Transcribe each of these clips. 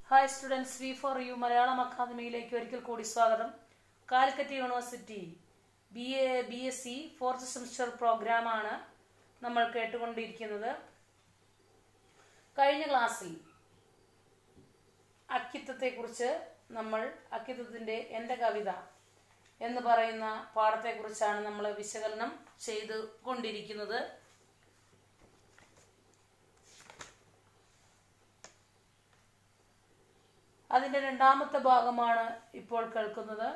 hi students we for you Malayalam അക്കാദമിയിലേക്ക് ഒരിക്കൽ കൂടി സ്വാഗതം Calicut university B A B S C fourth semester പ്രോഗ്രാമാണ് നമ്മൾ കേട്ടുകൊണ്ടിരിക്കുന്നത് കഴിഞ്ഞ ക്ലാസ്സിൽ അക്കിത്തത്തെക്കുറിച്ച് നമ്മൾ അക്കിത്തത്തിൻ്റെ എൻ്റെ കവിത എന്ന് പറയുന്ന പാഠത്തെക്കുറിച്ചാണ് നമ്മൾ വിശകലനം ചെയ്തു കൊണ്ടിരിക്കുന്നത് അതിന്റെ രണ്ടാമത്തെ ഭാഗമാണ് ഇപ്പോൾ കേൾക്കുന്നത്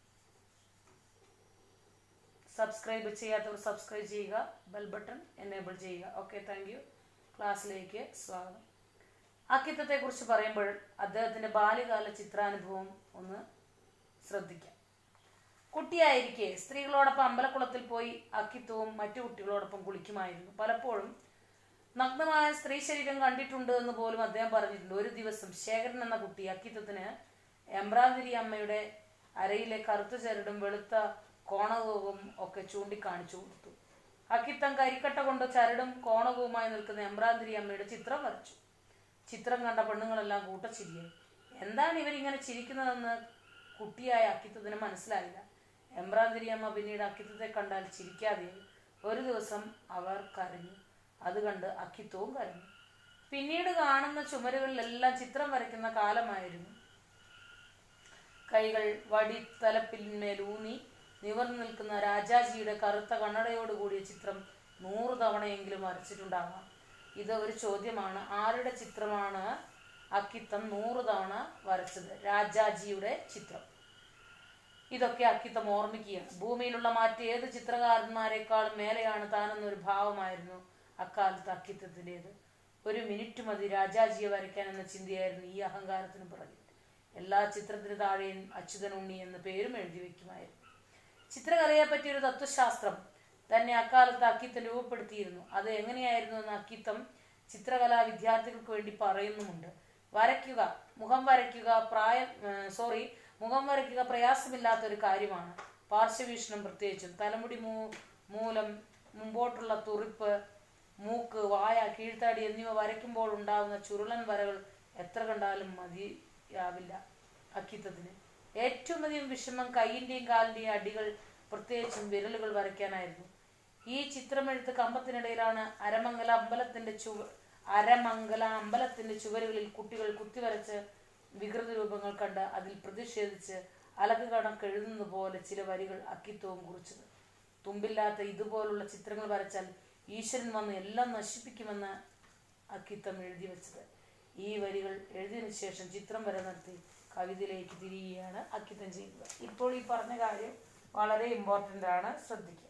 സബ്സ്ക്രൈബ് ചെയ്യാത്തവർ സബ്സ്ക്രൈബ് ചെയ്യുക ബെൽ ബട്ടൺ എനേബിൾ ചെയ്യുക ഓക്കെ താങ്ക് യു ക്ലാസ്സിലേക്ക് സ്വാഗതം അക്കിത്തത്തെ കുറിച്ച് പറയുമ്പോൾ അദ്ദേഹത്തിന്റെ ബാല്യകാല ചിത്രാനുഭവം ഒന്ന് ശ്രദ്ധിക്കാം കുട്ടിയായിരിക്കെ സ്ത്രീകളോടൊപ്പം അമ്പലക്കുളത്തിൽ പോയി അക്കിത്തവും മറ്റു കുട്ടികളോടൊപ്പം കുളിക്കുമായിരുന്നു പലപ്പോഴും നഗ്നമായ സ്ത്രീ ശരീരം കണ്ടിട്ടുണ്ട് എന്ന് പോലും അദ്ദേഹം പറഞ്ഞിട്ടുണ്ട് ഒരു ദിവസം ശേഖരൻ എന്ന കുട്ടി അക്കിത്തത്തിന് എംബ്രാതിരി അമ്മയുടെ അരയിലെ കറുത്ത ചരടും വെളുത്ത കോണകവും ഒക്കെ ചൂണ്ടിക്കാണിച്ചു കൊടുത്തു അക്കിത്തം കരിക്കട്ട കൊണ്ട് ചരടും കോണകവുമായി നിൽക്കുന്ന എംബ്രാതിരി അമ്മയുടെ ചിത്രം വരച്ചു ചിത്രം കണ്ട പെണ്ണുങ്ങളെല്ലാം കൂട്ടച്ചിരിയായി എന്താണ് ഇവരിങ്ങനെ ചിരിക്കുന്നതെന്ന് കുട്ടിയായ അക്കിത്തത്തിന് മനസ്സിലായില്ല എംബ്രാതിരി അമ്മ പിന്നീട് അക്കിത്തത്തെ കണ്ടാൽ ചിരിക്കാതെയായി ഒരു ദിവസം അവർ കരഞ്ഞു അത് കണ്ട് അക്കിത്തവും കരഞ്ഞു പിന്നീട് കാണുന്ന ചുമരുകളിലെല്ലാം ചിത്രം വരയ്ക്കുന്ന കാലമായിരുന്നു കൈകൾ വടിത്തലപ്പിന്മേലൂന്നി നിവർന്നു നിൽക്കുന്ന രാജാജിയുടെ കറുത്ത കണ്ണടയോട് കൂടിയ ചിത്രം നൂറ് തവണയെങ്കിലും വരച്ചിട്ടുണ്ടാകാം ഇത് ഒരു ചോദ്യമാണ് ആരുടെ ചിത്രമാണ് അക്കിത്തം നൂറ് തവണ വരച്ചത് രാജാജിയുടെ ചിത്രം ഇതൊക്കെ അക്കിത്തം ഓർമ്മിക്കുകയാണ് ഭൂമിയിലുള്ള മറ്റേത് ചിത്രകാരന്മാരെക്കാളും മേലെയാണ് താനെന്നൊരു ഭാവമായിരുന്നു അക്കാലത്ത് അക്കിത്തത്തിൻ്റെത് ഒരു മിനിറ്റ് മതി രാജാജിയെ വരയ്ക്കാൻ എന്ന ചിന്തയായിരുന്നു ഈ അഹങ്കാരത്തിന് പുറകിൽ എല്ലാ ചിത്രത്തിന് താഴെയും അച്യുതൻ ഉണ്ണി എന്ന പേരും എഴുതി വെക്കുമായിരുന്നു ചിത്രകലയെ പറ്റിയൊരു തത്വശാസ്ത്രം തന്നെ അക്കാലത്ത് അക്കിത്തം രൂപപ്പെടുത്തിയിരുന്നു അത് എങ്ങനെയായിരുന്നു എന്ന് അക്കിത്തം ചിത്രകലാ വിദ്യാർത്ഥികൾക്ക് വേണ്ടി പറയുന്നുമുണ്ട് വരയ്ക്കുക മുഖം വരയ്ക്കുക പ്രായം സോറി മുഖം വരയ്ക്കുക പ്രയാസമില്ലാത്ത ഒരു കാര്യമാണ് പാർശ്വവീക്ഷണം പ്രത്യേകിച്ചും തലമുടി മൂ മൂലം മുമ്പോട്ടുള്ള തുറിപ്പ് മൂക്ക് വായ കീഴ്ത്താടി എന്നിവ വരയ്ക്കുമ്പോൾ ഉണ്ടാകുന്ന ചുരുളൻ വരകൾ എത്ര കണ്ടാലും മതിയാവില്ല അക്കിത്തത്തിന് ഏറ്റവും അധികം വിഷമം കൈയിന്റെയും കാലിന്റെയും അടികൾ പ്രത്യേകിച്ചും വിരലുകൾ വരയ്ക്കാനായിരുന്നു ഈ ചിത്രമെഴുത്ത് കമ്പത്തിനിടയിലാണ് അരമംഗല അമ്പലത്തിന്റെ ചുവ അരമംഗല അമ്പലത്തിന്റെ ചുവരുകളിൽ കുട്ടികൾ കുത്തിവരച്ച് വികൃത രൂപങ്ങൾ കണ്ട് അതിൽ പ്രതിഷേധിച്ച് അലക്ക് കണക്ക് എഴുതുന്നത് പോലെ ചില വരികൾ അക്കിത്വവും കുറിച്ചത് തുമ്പില്ലാത്ത ഇതുപോലുള്ള ചിത്രങ്ങൾ വരച്ചാൽ ഈശ്വരൻ വന്ന് എല്ലാം നശിപ്പിക്കുമെന്ന് അക്കിത്തം എഴുതി വെച്ചത് ഈ വരികൾ എഴുതിയതിനു ശേഷം ചിത്രം വരെ നിർത്തി കവിതയിലേക്ക് തിരികുകയാണ് അക്കിത്തം ചെയ്തത് ഇപ്പോൾ ഈ പറഞ്ഞ കാര്യം വളരെ ഇമ്പോർട്ടൻ്റ് ആണ് ശ്രദ്ധിക്കുക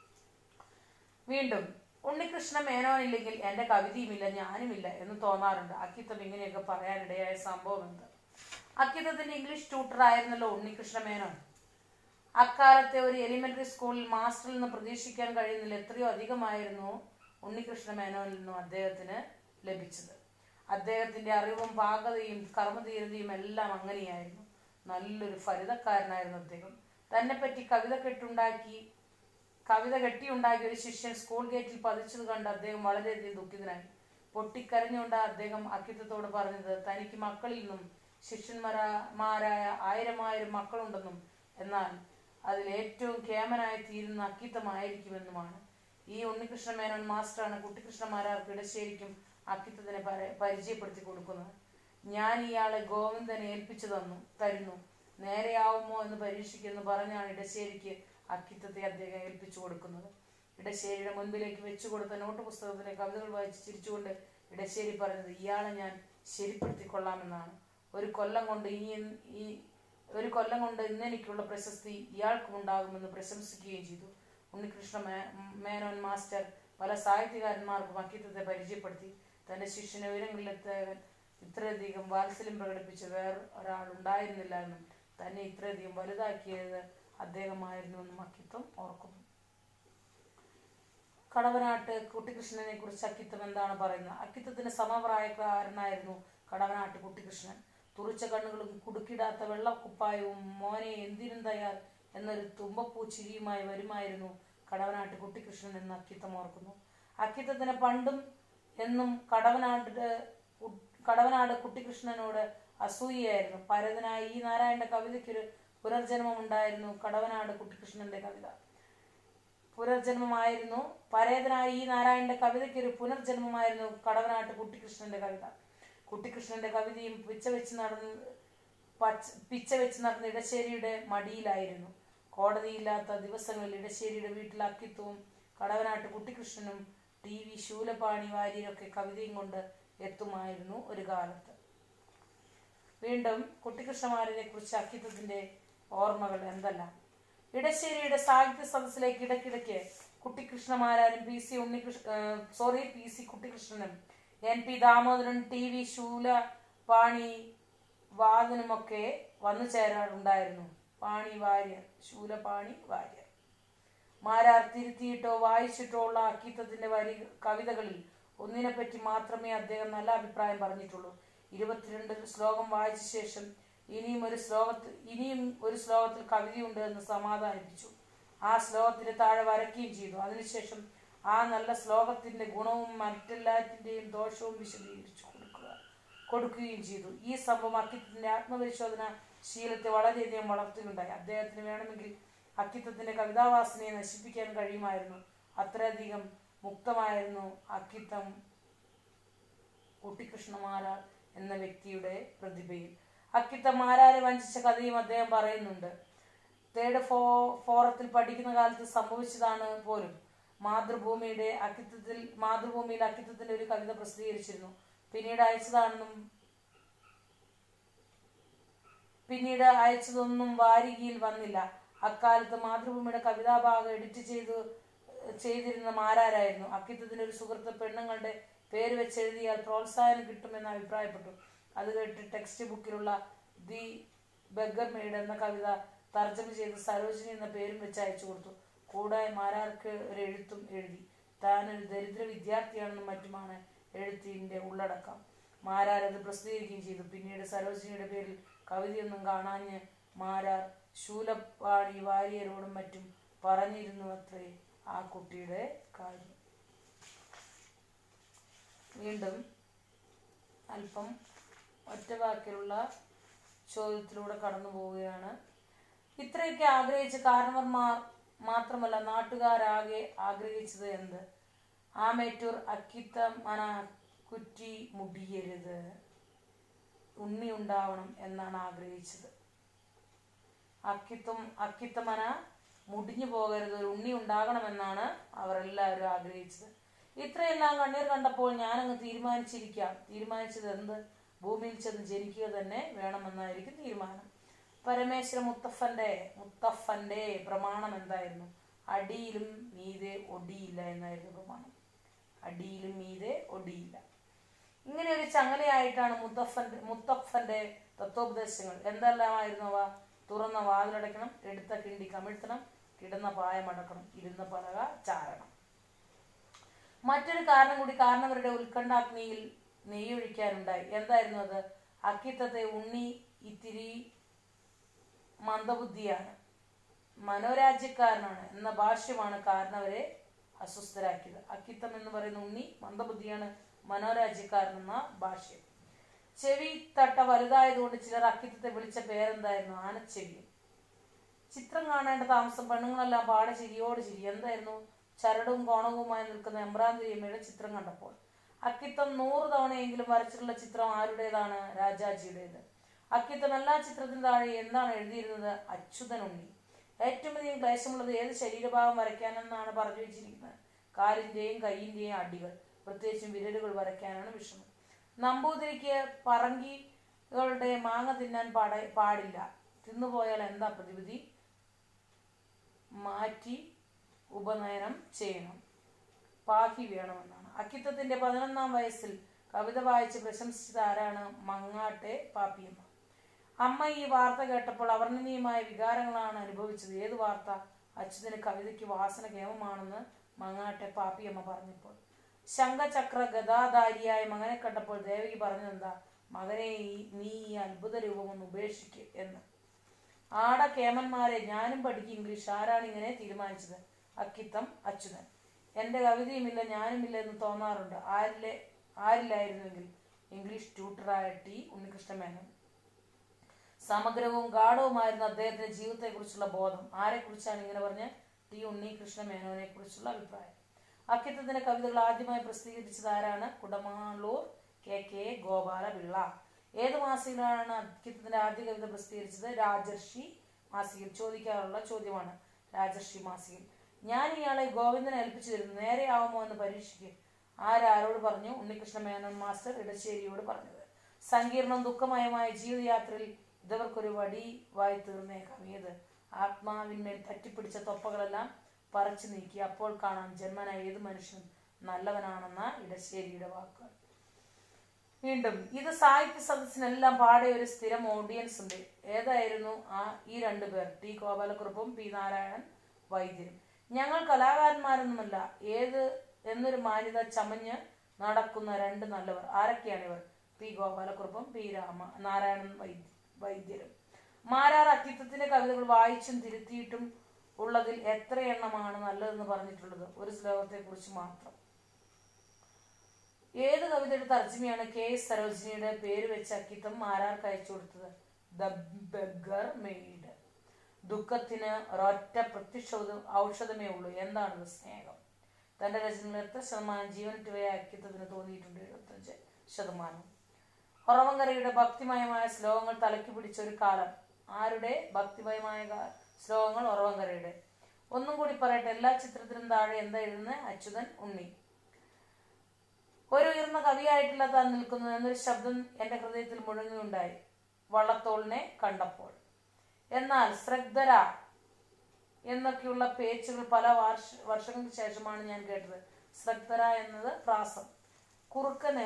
വീണ്ടും ഉണ്ണികൃഷ്ണ മേനോനില്ലെങ്കിൽ എൻ്റെ കവിതയുമില്ല ഞാനുമില്ല എന്ന് തോന്നാറുണ്ട് അക്കിത്തം ഇങ്ങനെയൊക്കെ പറയാനിടയായ സംഭവം എന്ത് അക്കിത്തത്തിന്റെ ഇംഗ്ലീഷ് ട്യൂട്ടർ ആയിരുന്നല്ലോ ഉണ്ണികൃഷ്ണ മേനോൻ അക്കാലത്തെ ഒരു എലിമെന്ററി സ്കൂളിൽ മാസ്റ്ററിൽ നിന്ന് പ്രതീക്ഷിക്കാൻ കഴിയുന്നില്ല എത്രയോ അധികമായിരുന്നു ഉണ്ണികൃഷ്ണ മേനോനിൽ നിന്നും അദ്ദേഹത്തിന് ലഭിച്ചത് അദ്ദേഹത്തിന്റെ അറിവും പാകതയും കർമ്മധീരതയും എല്ലാം അങ്ങനെയായിരുന്നു നല്ലൊരു ഫലിതക്കാരനായിരുന്നു അദ്ദേഹം തന്നെ പറ്റി കവിത കെട്ടുണ്ടാക്കി കവിത കെട്ടിയുണ്ടാക്കിയ ഒരു ശിഷ്യൻ സ്കൂൾ ഗേറ്റിൽ പതിച്ചത് കണ്ട് അദ്ദേഹം വളരെയധികം ദുഃഖിതനായി പൊട്ടിക്കരഞ്ഞുകൊണ്ട് അദ്ദേഹം അക്കിത്തത്തോട് പറഞ്ഞത് തനിക്ക് മക്കളിൽ നിന്നും ശിഷ്യന്മാരായ ആയിരം ആയിരം മക്കളുണ്ടെന്നും എന്നാൽ അതിൽ ഏറ്റവും കേമനായി തീരുന്ന അക്കിത്തമായിരിക്കുമെന്നുമാണ് ഈ ഉണ്ണികൃഷ്ണ മേനോൻ മാസ്റ്ററാണ് കുട്ടികൃഷ്ണമാരാർക്ക് ഇടശ്ശേരിക്കും അക്കിത്തത്തിനെ പരിചയപ്പെടുത്തി കൊടുക്കുന്നത് ഞാൻ ഇയാളെ ഗോവിന്ദനെ ഏൽപ്പിച്ചു തന്നു തരുന്നു നേരെയാവുമോ എന്ന് പരീക്ഷിക്കുമെന്ന് പറഞ്ഞാണ് ഇടശ്ശേരിക്ക് അക്കിത്തത്തെ അദ്ദേഹം ഏൽപ്പിച്ചു കൊടുക്കുന്നത് ഇടശ്ശേരിയുടെ മുൻപിലേക്ക് വെച്ചു കൊടുത്ത നോട്ട് പുസ്തകത്തിലെ കവിതകൾ വായിച്ച് ചിരിച്ചുകൊണ്ട് ഇടശ്ശേരി പറഞ്ഞത് ഇയാളെ ഞാൻ ശരിപ്പെടുത്തിക്കൊള്ളാമെന്നാണ് ഒരു കൊല്ലം കൊണ്ട് ഇനി ഈ ഒരു കൊല്ലം കൊണ്ട് ഇന്നെനിക്കുള്ള പ്രശസ്തി ഇയാൾക്കും ഉണ്ടാകുമെന്ന് പ്രശംസിക്കുകയും ചെയ്തു ഉണ്ണികൃഷ്ണ മേനോൻ മാസ്റ്റർ പല സാഹിത്യകാരന്മാർക്കും അക്കിത്തത്തെ പരിചയപ്പെടുത്തി തന്റെ ശിഷ്യനെ ഉയരങ്ങളിലെത്താൻ ഇത്രയധികം വാത്സല്യം പ്രകടിപ്പിച്ച വേറെ ഒരാൾ ഉണ്ടായിരുന്നില്ല എന്നും തന്നെ ഇത്രയധികം വലുതാക്കിയത് അദ്ദേഹമായിരുന്നുവെന്നും അക്കിത്തം ഓർക്കുന്നു കടവനാട്ട് കുട്ടികൃഷ്ണനെ കുറിച്ച് അക്കിത്തം എന്താണ് പറയുന്നത് അക്കിത്തത്തിന് സമപ്രായക്കാരനായിരുന്നു കടവനാട്ട് കുട്ടികൃഷ്ണൻ തുറിച്ച കണ്ണുകളും കുടുക്കിടാത്ത വെള്ളക്കുപ്പായവും മോനെ എന്തിനും തയ്യാർ എന്നൊരു തുമ്പപ്പൂ ചിരിയുമായി വരുമായിരുന്നു കടവനാട്ട് കുട്ടികൃഷ്ണൻ എന്ന് അക്കിത്തം ഓർക്കുന്നു അക്കിത്തത്തിന് പണ്ടും എന്നും കടവനാട്ട് കടവനാട് കുട്ടിക്കൃഷ്ണനോട് അസൂയയായിരുന്നു പരതനായ ഈ നാരായണന്റെ കവിതയ്ക്കൊരു പുനർജന്മം ഉണ്ടായിരുന്നു കടവനാട് കുട്ടിക്കൃഷ്ണന്റെ കവിത പുനർജന്മമായിരുന്നു പരേതനായ ഈ നാരായണന്റെ കവിതയ്ക്ക് ഒരു പുനർജന്മമായിരുന്നു കടവനാട്ട് കുട്ടിക്കൃഷ്ണന്റെ കവിത കുട്ടിക്കൃഷ്ണന്റെ കവിതയും പിച്ച വെച്ച് നടന്ന് പച്ച- പിച്ച വെച്ച് നടന്ന ഇടശ്ശേരിയുടെ മടിയിലായിരുന്നു കോടതിയില്ലാത്ത ദിവസങ്ങളിൽ ഇടശ്ശേരിയുടെ വീട്ടിൽ അക്കിത്വവും കടവനാട്ട് കുട്ടിക്കൃഷ്ണനും ടി വി ശൂലപാണി വാര്യരൊക്കെ കവിതയും കൊണ്ട് എത്തുമായിരുന്നു ഒരു കാലത്ത് വീണ്ടും കുട്ടിക്കൃഷ്ണമാരനെ കുറിച്ച് അക്കിത്തത്തിന്റെ ഓർമ്മകൾ എന്തെല്ലാം ഇടശ്ശേരിയുടെ സാഹിത്യ സദസ്സിലേക്ക് ഇടയ്ക്കിടയ്ക്ക് കുട്ടിക്കൃഷ്ണമാരാരും P C Unnikrishna sorry P C കുട്ടിക്കൃഷ്ണനും N P Damodaran T V Shoolapani വാദനുമൊക്കെ വന്നു ചേരാറുണ്ടായിരുന്നു പാണി വാര്യർ ശൂലപാണി വാര്യർ മാരാർ തിരുത്തിയിട്ടോ വായിച്ചിട്ടോ ഉള്ള അക്കീത്തത്തിന്റെ വരി കവിതകളിൽ ഒന്നിനെപ്പറ്റി മാത്രമേ അദ്ദേഹം നല്ല അഭിപ്രായം പറഞ്ഞിട്ടുള്ളൂ ഇരുപത്തിരണ്ട് ശ്ലോകം വായിച്ച ശേഷം ഇനിയും ഒരു ശ്ലോകത്തിൽ ഇനിയും ഒരു ശ്ലോകത്തിൽ കവിതയുണ്ട് എന്ന് സമാധാനിപ്പിച്ചു ആ ശ്ലോകത്തിന് താഴെ വരയ്ക്കുകയും ചെയ്തു അതിനുശേഷം ആ നല്ല ശ്ലോകത്തിന്റെ ഗുണവും മറ്റെല്ലാറ്റിന്റെയും ദോഷവും വിശദീകരിച്ചു കൊടുക്കുക കൊടുക്കുകയും ചെയ്തു ഈ സംഭവം അക്കിത്തത്തിന്റെ ആത്മപരിശോധന ശീലത്തെ വളരെയധികം വളർത്തുകയുണ്ടായി അദ്ദേഹത്തിന് വേണമെങ്കിൽ അക്കിത്തത്തിന്റെ കവിതാവാസനയെ നശിപ്പിക്കാൻ കഴിയുമായിരുന്നു അത്രയധികം മുക്തമായിരുന്നു അക്കിത്തം കുട്ടിക്കൃഷ്ണമാരാർ എന്ന വ്യക്തിയുടെ പ്രതിഭയിൽ അക്കിത്തം മാരാരെ വഞ്ചിച്ച കഥയും അദ്ദേഹം പറയുന്നുണ്ട് തേർഡ് ഫോ ഫോറത്തിൽ പഠിക്കുന്ന കാലത്ത് സംഭവിച്ചതാണ് പോലും മാതൃഭൂമിയുടെ അക്കിത്തത്തിൽ മാതൃഭൂമിയിൽ അക്കിത്തത്തിന്റെ ഒരു കവിത പ്രസിദ്ധീകരിച്ചിരുന്നു പിന്നീട് അയച്ചതാണെന്നും പിന്നീട് അയച്ചതൊന്നും വാരികയിൽ വന്നില്ല അക്കാലത്ത് മാതൃഭൂമിയുടെ കവിതാഭാഗം എഡിറ്റ് ചെയ്തു ചെയ്തിരുന്ന മാരാരായിരുന്നു അക്കിത്തത്തിന്റെ ഒരു സുഹൃത്ത് പെണ്ണുങ്ങളുടെ പേര് വെച്ചെഴുതിയാൽ പ്രോത്സാഹനം കിട്ടുമെന്ന് അഭിപ്രായപ്പെട്ടു അത് കേട്ട് ടെക്സ്റ്റ് ബുക്കിലുള്ള ദി ബെഗർ മെയ്ഡ് എന്ന കവിത തർജ്ജമ ചെയ്ത് സരോജിനി എന്ന പേരും വെച്ച് അയച്ചു കൊടുത്തു കൂടാതെ മാരാർക്ക് ഒരു എഴുത്തും എഴുതി താൻ ഒരു ദരിദ്ര വിദ്യാർത്ഥിയാണെന്നും മറ്റുമാണ് എഴുത്തിന്റെ ഉള്ളടക്കം മാരാർ അത് പ്രസിദ്ധീകരിക്കുകയും ചെയ്തു പിന്നീട് സരോജിനിയുടെ പേരിൽ കവിതയൊന്നും കാണാഞ്ഞ് മാരാർ ശൂലപ്പാണി വാര്യരോടും മറ്റും പറഞ്ഞിരുന്നു അത്രേ ആ കുട്ടിയുടെ കാര്യം വീണ്ടും അല്പം ഒറ്റ വാക്കിലുള്ള ചോദ്യത്തിലൂടെ കടന്നു പോവുകയാണ് ഇത്രയൊക്കെ ആഗ്രഹിച്ച കാരണവർമാർ മാത്രമല്ല നാട്ടുകാരാകെ ആഗ്രഹിച്ചത് എന്ത് ആമേറ്റൂർ അക്കിത്തം മന കുറ്റി മുടിയരുത് ഉണ്ണി ഉണ്ടാവണം എന്നാണ് ആഗ്രഹിച്ചത് അക്കിത്തം അക്കിത്തമന മുടിഞ്ഞു പോകരുത് ഒരു ഉണ്ണി ഉണ്ടാകണമെന്നാണ് അവർ എല്ലാവരും ആഗ്രഹിച്ചത് ഇത്രയെല്ലാം കണ്ണീർ കണ്ടപ്പോൾ ഞാനങ്ങ് തീരുമാനിച്ചിരിക്കാം തീരുമാനിച്ചത് എന്ത് ഭൂമിയിൽ ചെന്ന് ജനിക്കുക തന്നെ വേണമെന്നായിരിക്കും തീരുമാനം പരമേശ്വര മുത്തഫന്റെ മുത്തഫന്റെ പ്രമാണം എന്തായിരുന്നു അടിയിലും മീതെ ഒടിയില്ല എന്നായിരുന്നു പ്രമാണം അടിയിലും മീതെ ഒടിയില്ല ഇങ്ങനെ ഒരു ചങ്ങലയായിട്ടാണ് മുത്തഫന്റെ മുത്തഫന്റെ തത്വോപദേശങ്ങൾ എന്തെല്ലാമായിരുന്നു അവ തുറന്ന വാതിലടയ്ക്കണം എടുത്ത കിണ്ടി കമിഴ്ത്തണം കിടന്ന പായമടക്കണം ഇരുന്ന പലക ചാരണം മറ്റൊരു കാരണം കൂടി കാരണവരുടെ ഉത്കണ്ഠാഗ്നിയിൽ നെയ്യൊഴിക്കാനുണ്ടായി എന്തായിരുന്നു അത് അക്കിത്തത്തെ ഉണ്ണി ഇത്തിരി മന്ദബുദ്ധിയാണ് മനോരാജ്യക്കാരനാണ് എന്ന ഭാഷ്യമാണ് കാരണവരെ അസ്വസ്ഥരാക്കിയത് അക്കിത്തം എന്ന് പറയുന്ന ഉണ്ണി മന്ദബുദ്ധിയാണ് മനോരാജ്യക്കാരൻ എന്ന ഭാഷ്യം ചെവി തട്ട വലുതായതുകൊണ്ട് ചിലർ അക്കിത്തത്തെ വിളിച്ച പേരെന്തായിരുന്നു ആനച്ചെവി ചിത്രം കാണേണ്ട താമസം പെണ്ണുങ്ങളെല്ലാം പാടെ ചിരിയോട് ചിരി എന്തായിരുന്നു ചരടും കോണവുമായി നിൽക്കുന്ന എമ്പ്രാന്തിരിയമ്മയുടെ ചിത്രം കണ്ടപ്പോൾ അക്കിത്തം നൂറ് തവണയെങ്കിലും വരച്ചിട്ടുള്ള ചിത്രം ആരുടേതാണ് രാജാജിയുടേത് അക്കിത്തം എല്ലാ ചിത്രത്തിന് താഴെ എന്താണ് എഴുതിയിരുന്നത് അച്യുതനുണ്ണി ഏറ്റവും അധികം ക്ലേശമുള്ളത് ഏത് ശരീരഭാഗം വരയ്ക്കാനെന്നാണ് പറഞ്ഞു വെച്ചിരിക്കുന്നത് കാലിന്റെയും കൈയിന്റെയും അടികൾ പ്രത്യേകിച്ചും വിരലുകൾ വരയ്ക്കാനാണ് വിഷമം നമ്പൂതിരിക്ക് പറങ്കികളുടെ മാങ്ങ തിന്നാൻ പാട പാടില്ല തിന്നുപോയാൽ എന്താ പ്രതിവിധി മാറ്റി ഉപനയനം ചെയ്യണം പാഹി വേണമെന്നാണ് അക്കിത്തത്തിന്റെ പതിനൊന്നാം വയസ്സിൽ കവിത വായിച്ച് പ്രശംസിച്ചത് ആരാണ് മങ്ങാട്ടെ പാപ്പിയമ്മ അമ്മ ഈ വാർത്ത കേട്ടപ്പോൾ അവർണ്ണനീയമായ വികാരങ്ങളാണ് അനുഭവിച്ചത് ഏത് വാർത്ത അച്യുതന് കവിതയ്ക്ക് വാസന കേമമാണെന്ന് മങ്ങാട്ടെ പാപ്പിയമ്മ പറഞ്ഞപ്പോൾ ശംഖചക്ര ഗതാധാരിയായ മകനെ കണ്ടപ്പോൾ ദേവകി പറഞ്ഞതെന്താ മകനെ ഈ- നീ ഈ അത്ഭുത രൂപമൊന്ന് ഉപേക്ഷിക്ക് എന്ന് ആട കേമന്മാരെ ഞാനും പഠിക്കും ഇംഗ്ലീഷ് ആരാണ് ഇങ്ങനെ തീരുമാനിച്ചത് അക്കിത്തം അച്യുതൻ എന്റെ കവിതയുമില്ല ഞാനുമില്ല എന്ന് തോന്നാറുണ്ട് ആരിലെ ആരില്ലായിരുന്നുവെങ്കിൽ ഇംഗ്ലീഷ് ട്യൂട്ടറായ ടി ഉണ്ണികൃഷ്ണ മേനോൻ സമഗ്രവും ഗാഠവുമായിരുന്ന അദ്ദേഹത്തിന്റെ ജീവിതത്തെക്കുറിച്ചുള്ള ബോധം ആരെക്കുറിച്ചാണ് ഇങ്ങനെ പറഞ്ഞ ടി ഉണ്ണികൃഷ്ണ മേനോനെ കുറിച്ചുള്ള അഭിപ്രായം അക്കിത്തത്തിന്റെ കവിതകൾ ആദ്യമായി പ്രസിദ്ധീകരിച്ചത് ആരാണ് കുടമാളൂർ കെ കെ ഗോപാല പിള്ള ഏത് മാസികയിലാണ് അക്കിത്തത്തിന്റെ ആദ്യ കവിത പ്രസിദ്ധീകരിച്ചത് രാജർഷി മാസികയിൽ ചോദിക്കാറുള്ള ചോദ്യമാണ് രാജർഷി മാസികയിൽ ഞാൻ ഇയാളെ ഗോവിന്ദനെ ഏൽപ്പിച്ചു തരുന്നു നേരെയാവുമോ എന്ന് പരീക്ഷിക്കും ആരാരോട് പറഞ്ഞു ഉണ്ണികൃഷ്ണ മേനോൻ മാസ്റ്റർ ഇടശ്ശേരിയോട് പറഞ്ഞത് സങ്കീർണം ദുഃഖമയമായ ജീവിതയാത്രയിൽ ഇതവർക്കൊരു വടിവായി തീർന്നേക്കാം ഏത് ആത്മാവിന്മേൽ പറ്റിപ്പിടിച്ച തൊപ്പകളെല്ലാം പറിച്ചു നീക്കി അപ്പോൾ കാണാം ജന്മന ഏത് മനുഷ്യനും നല്ലവനാണെന്ന ഇടശ്ശേരിയുടെ വാക്കുകൾ വീണ്ടും ഇത് സാഹിത്യ സദസ്സിനെല്ലാം പാടെ ഒരു സ്ഥിരം ഓഡിയൻസ് ഉണ്ട് ഏതായിരുന്നു ആ ഈ രണ്ടു പേർ ടി ഗോപാലക്കുറുപ്പും പി നാരായണൻ വൈദ്യരും ഞങ്ങൾ കലാകാരന്മാരൊന്നുമല്ല ഏത് എന്നൊരു മാന്യത ചമഞ്ഞ് നടക്കുന്ന രണ്ട് നല്ലവർ ആരൊക്കെയാണ് ഇവർ പി ഗോപാലക്കുറുപ്പും പി രാമ നാരായണൻ വൈദ്യ വൈദ്യരും മാരാർ അക്കിത്തത്തിന്റെ കവിതകൾ വായിച്ചും തിരുത്തിയിട്ടും ഉള്ളതിൽ എത്ര എണ്ണമാണ് നല്ലതെന്ന് പറഞ്ഞിട്ടുള്ളത് ഒരു ശ്ലോകത്തെ കുറിച്ച് മാത്രം ഏത് കവിതയുടെ തർജ്ജമയാണ് കെ എസ് സരോജിനിയുടെ പേര് വെച്ച് അക്കിത്തം മാരാർക്ക് അയച്ചു കൊടുത്തത് ദ ബെഗർ മെയ്ഡ് ദുഃഖത്തിന് ഒരൊറ്റ പ്രത്യക്ഷ ഔഷധമേ ഉള്ളൂ എന്താണത് സ്നേഹം തന്റെ രചനയിൽ എത്ര ശതമാനം ജീവനിട്ടുവയ അക്കിത്തത്തിന് തോന്നിയിട്ടുണ്ട് എഴുപത്തഞ്ച് ശതമാനം ഉറവങ്കരയുടെ ഭക്തിമയമായ ശ്ലോകങ്ങൾ തലയ്ക്ക് പിടിച്ച ഒരു കാലം ആരുടെ ഭക്തിമയമായ കാ- ശ്ലോകങ്ങൾ ഉറവങ്കരയുടെ ഒന്നും കൂടി പറയട്ടെ എല്ലാ ചിത്രത്തിനും താഴെ എന്താ എഴുതുന്നത് അച്യുതൻ ഉണ്ണി ഒരു ഉയർന്ന കവിയായിട്ടില്ല താൻ നിൽക്കുന്നു എന്നൊരു ശബ്ദം എന്റെ ഹൃദയത്തിൽ മുഴങ്ങുകയുണ്ടായി വള്ളത്തോളിനെ കണ്ടപ്പോൾ എന്നാൽ ശ്രദ്ധര എന്നൊക്കെയുള്ള പേച്ചുകൾ പല വർഷ വർഷങ്ങൾക്ക് ശേഷമാണ് ഞാൻ കേട്ടത് ശ്രദ്ധര എന്നത് പ്രാസം കുറുക്കന്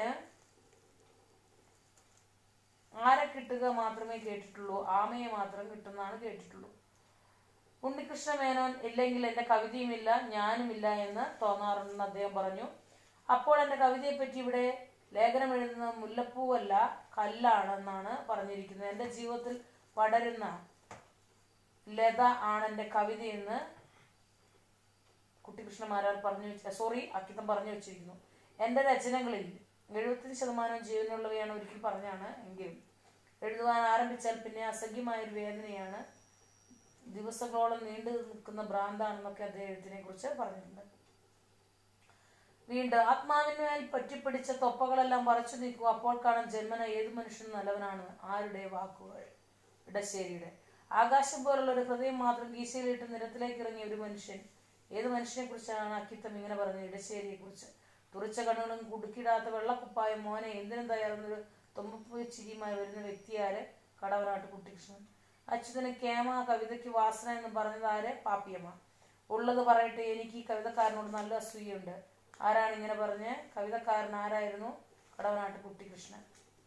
ആരെ കിട്ടുക മാത്രമേ കേട്ടിട്ടുള്ളൂ ആമയെ മാത്രം കിട്ടുന്നതാണ് കേട്ടിട്ടുള്ളൂ ഉണ്ണികൃഷ്ണ മേനോൻ ഇല്ലെങ്കിൽ എന്റെ കവിതയുമില്ല ഞാനുമില്ല എന്ന് തോന്നാറുണ്ടെന്ന് അദ്ദേഹം പറഞ്ഞു അപ്പോൾ എന്റെ കവിതയെ പറ്റി ഇവിടെ ലേഖനം എഴുതുന്ന മുല്ലപ്പൂവല്ല കല്ലാണെന്നാണ് പറഞ്ഞിരിക്കുന്നത് എന്റെ ജീവിതത്തിൽ പടരുന്ന ലത ആണ് എന്റെ കവിതയെന്ന് കുട്ടികൃഷ്ണമാരാർ പറഞ്ഞു വെച്ച സോറി അക്കിത്തം പറഞ്ഞു വെച്ചിരിക്കുന്നു എന്റെ രചനകളിൽ എഴുപത്തഞ്ച് ശതമാനം ജീവനുള്ളവയാണ് ഒരിക്കൽ പറഞ്ഞാണ് എങ്കിലും എഴുതുവാൻ ആരംഭിച്ചാൽ പിന്നെ അസഖ്യമായ ഒരു വേദനയാണ് ദിവസങ്ങളോളം നീണ്ടു നിൽക്കുന്ന ഭ്രാന്താണെന്നൊക്കെ അദ്ദേഹം എഴുത്തിനെ കുറിച്ച് പറഞ്ഞിട്ടുണ്ട് വീണ്ടും ആത്മാവിന്മേൽ പറ്റിപ്പിടിച്ച തൊപ്പകളെല്ലാം പറിച്ചു നീക്കുക അപ്പോൾ കാണാൻ ജന്മന ഏത് മനുഷ്യനും നല്ലവനാണ് ആരുടെ വാക്കുകൾ ഇടശ്ശേരിയുടെ ആകാശം പോലുള്ള ഒരു ഹൃദയം മാത്രം ഗീശയിലിട്ട് നിരത്തിലേക്ക് ഇറങ്ങിയ ഒരു മനുഷ്യൻ ഏത് മനുഷ്യനെ കുറിച്ചാണ് അക്കിത്തം ഇങ്ങനെ പറഞ്ഞത് ഇടശ്ശേരിയെ കുറിച്ച് തുറിച്ച കണ്ണുകളും കുടുക്കിടാത്ത വെള്ളക്കുപ്പായം മോനെ എന്തിനും തയ്യാറെന്നൊരു തുമ്പപ്പൂ ചിരിയുമായി വരുന്ന വ്യക്തിയാര് കടവനാട്ട് കുട്ടികൃഷ്ണൻ അച്യുതന് കേമ കവിതയ്ക്ക് വാസന എന്ന് പറഞ്ഞത് ആര് പാപ്പിയമ്മ ഉള്ളത് പറയട്ടെ എനിക്ക് ഈ കവിതക്കാരനോട് നല്ല അസൂയുണ്ട് ആരാണ് ഇങ്ങനെ പറഞ്ഞ് കവിതക്കാരൻ ആരായിരുന്നു കടവനാട്ട് കുട്ടികൃഷ്ണൻ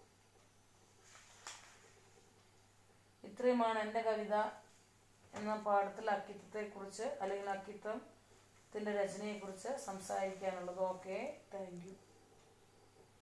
ഇത്രയുമാണ് എൻ്റെ കവിത എന്ന പാഠത്തിൽ അക്കിത്തത്തെ കുറിച്ച് അല്ലെങ്കിൽ അക്കിത്തത്തിന്റെ രചനയെ കുറിച്ച് സംസാരിക്കാനുള്ളത് ഓക്കെ താങ്ക് യു